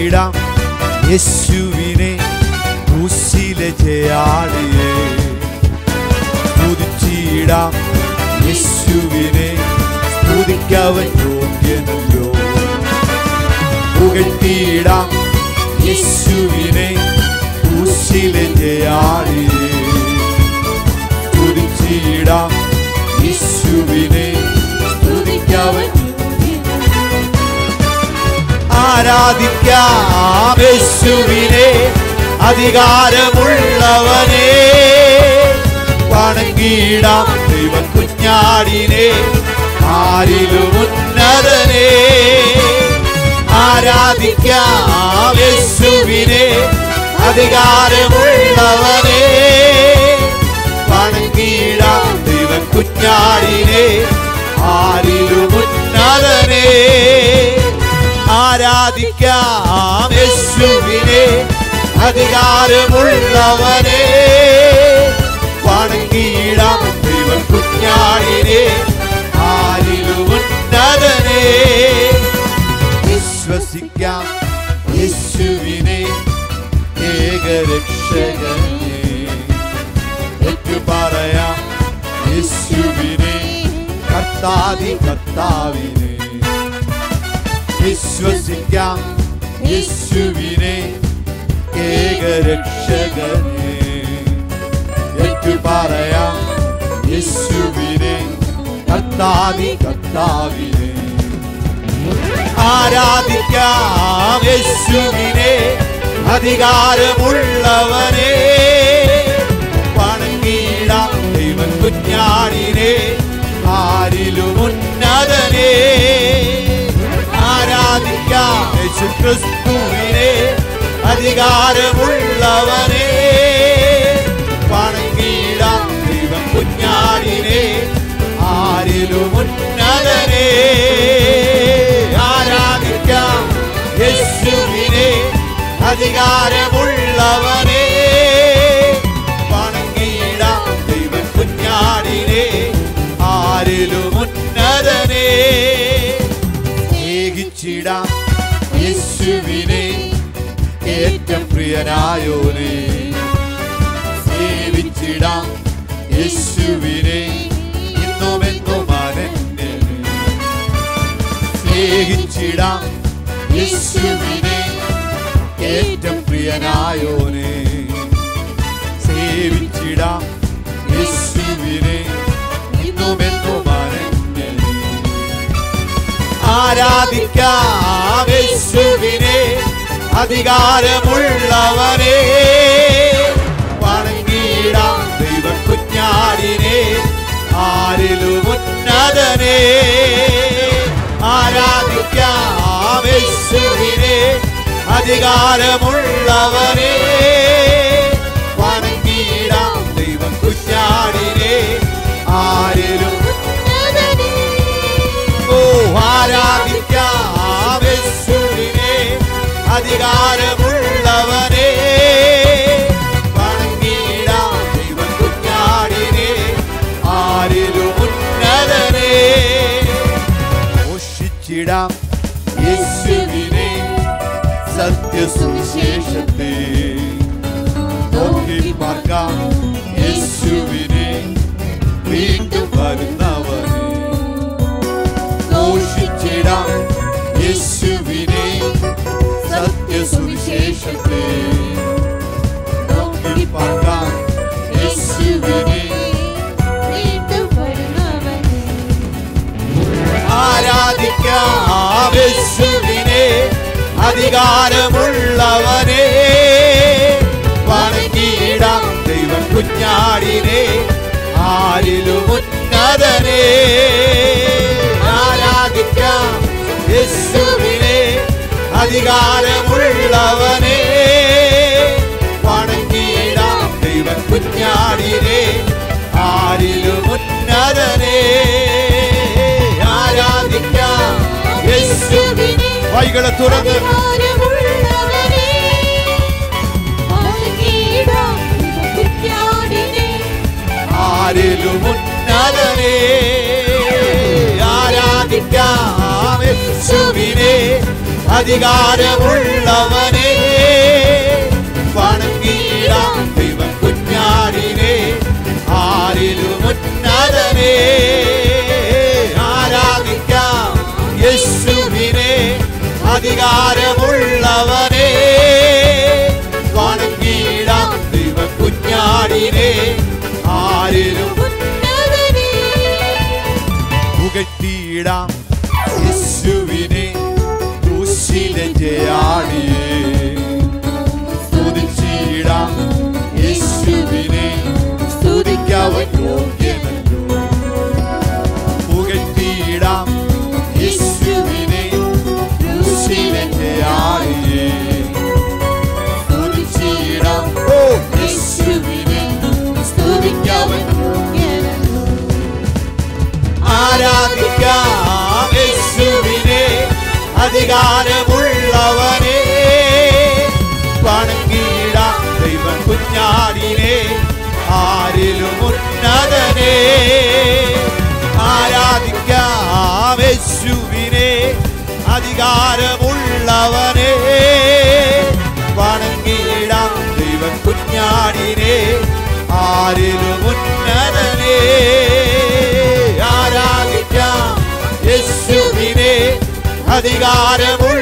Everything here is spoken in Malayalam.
സ്തുതിച്ചിടാം യേശുവിനെ ക്രൂശിലെ ജയാളിയെ സ്തുതിച്ചിടാം യേശുവിനെ സ്തുതിക്കവൻ യോഗ്യനല്ലോ പുകഴ്ത്തിയിടാം യേശുവിനെ ക്രൂശിലെ ജയാളിയെ സ്തുതിച്ചിടാം യേശുവിനെ സ്തുതിക്കവൻ ആരാധിക്കാം യേശുവിനെ അധികാരമുള്ളവനെ വണങ്ങിയിടാം ദൈവ കുഞ്ഞാടിനെ ആരിലും ഉന്നതനെ ആരാധിക്കാം യേശുവിനെ അധികാരമുള്ളവനെ വണങ്ങിയിടാം ദൈവ കുഞ്ഞാടിനെ ആരിലും ഉന്നതനെ ആരാധിക്കാം യേശുവിനെ അധികാരമുള്ളവനെ വണങ്ങിയിടാം ദൈവ കുഞ്ഞാടിനെ ആരിലും ഉന്നതനെ വിശ്വസിക്കാം യേശുവിനെ ഏകരക്ഷകനെ ഏറ്റു പറയാം യേശുവിനെ കർത്താതി കർത്താവിനെ വിശ്വസിക്കാം യേശുവിനെ ഏകരക്ഷകനെ ഏറ്റു പറയാം യേശുവിനെ കർത്താതി കർത്താവിനെ ആരാധിക്കാം യേശുവിനെ അധികാരമുള്ളവനെ വണങ്ങിയിടാം ദൈവം കുഞ്ഞാടിനെ ആരിലും ഉന്നതനെ ആരാധിക്കാം യേശു ക്രിസ്തുവിനെ അധികാരമുള്ളവനെ വണങ്ങിയിടാം ദൈവം കുഞ്ഞാടിനെ ആരിലും ഉന്നതനെ ആരാധിക്കാം യേശുവിനെ അധികാരമുള്ളവനെ വണങ്ങിയിടാം ദൈവം കുഞ്ഞാടിനെ ആരിലും ഉന്നതനെ സ്നേഹിച്ചിടാം യേശുവിനെ ഏറ്റവും പ്രിയനായോനെ സേവിച്ചിടാം യേശുവിനെ ഇന്നും എന്നും അനന്യനെ സ്നേഹിച്ചിടാം യേശുവിനെ ഏറ്റവും പ്രിയനായോനെ സേവിച്ചിടാം യേശുവിനെ ഇന്നും എന്നും അനന്യനെ ആരാധിക്കാം യേശുവിനെ അധികാരമുള്ളവനെ വണങ്ങിയിടാം ദൈവ കുഞ്ഞാടിനെ ആരിലും ഉന്നതനെ ആരാധിക്കാം യേശുവിനെ അധികാരമുള്ളവനെ വണങ്ങിയിടാം ദൈവ കുഞ്ഞാടിനെ ആരിലും ഓ ആരാധിക്കാം യേശുവിനെ അധികാരമുള്ളവനെ വണങ്ങിയിടാം ദൈവ കുഞ്ഞാടിനെ ആരിലും ഉന്നതനെ ഘോഷിച്ചിടാം യേശുവിനെ സത്യസുവിശേഷത്തെ നോക്കി പാർക്കാം യേശുവിനെ വീണ്ടും വരുന്നവനെ ഘോഷിച്ചിടാം യേശുവിനെ സത്യസുവിശേഷത്തെ നോക്കി പാർക്കാം യേശുവിനെ ആരാധിക്കാം യേശുവിനെ അധികാരമുള്ളവനെ വണങ്ങിയിടാം ദൈവം കുഞ്ഞാടിനെ ആരിലും ഉന്നതനെ ആരാധിക്കാം യേശുവിനെ അധികാരമുള്ളവനെ വണങ്ങിയിടാം ദൈവം കുഞ്ഞാടിനെ ആരിലും ഉന്നതനെ ആരാധിക്കാം യേശുവിനെ വൈകളെ തുറന്ന് ആരിലും ഉന്നതനെ ആരാധിക്കാം യേശുവിനെ അധികാരമുള്ളവനെ വണങ്ങിയിടാം ദൈവ കുഞ്ഞാടിനെ ആരിലും ഉന്നതനെ ആരാധിക്കാം യേശുവിനെ അധികാരമുള്ളവനെ വണങ്ങിയിടാം ദൈവ കുഞ്ഞാടിനെ ആരിലും പുകഴ്ത്തിയിടാം യേശുവിനെ ക്രൂശിലെ ജയാളിയെ സ്തുതിച്ചിടാം യേശുവിനെ സ്തുതിക്കവൻ യോഗ്യനല്ലോ പുകഴ്ത്തിയിടാം യേശുവിനെ ക്രൂശിലെ ജയാളിയെ സ്തുതിച്ചിടാം ഓ യേശുവിനെ സ്തുതിക്കവൻ ആരാധിക്കാം യേശുവിനെ അധികാരമുള്ളവനെ വണങ്ങിയിടാം ദൈവ കുഞ്ഞാടിനെ ആരിലും ഉന്നതനെ ആരാധിക്കാം യേശുവിനെ അധികാരമുള്ളവനെ വണങ്ങിയിടാം ദൈവ കുഞ്ഞാടിനെ ആരിലും ഉന്നതനെ ആരാധിക്കാം യേശുവിനെ അധികാരമുള്ള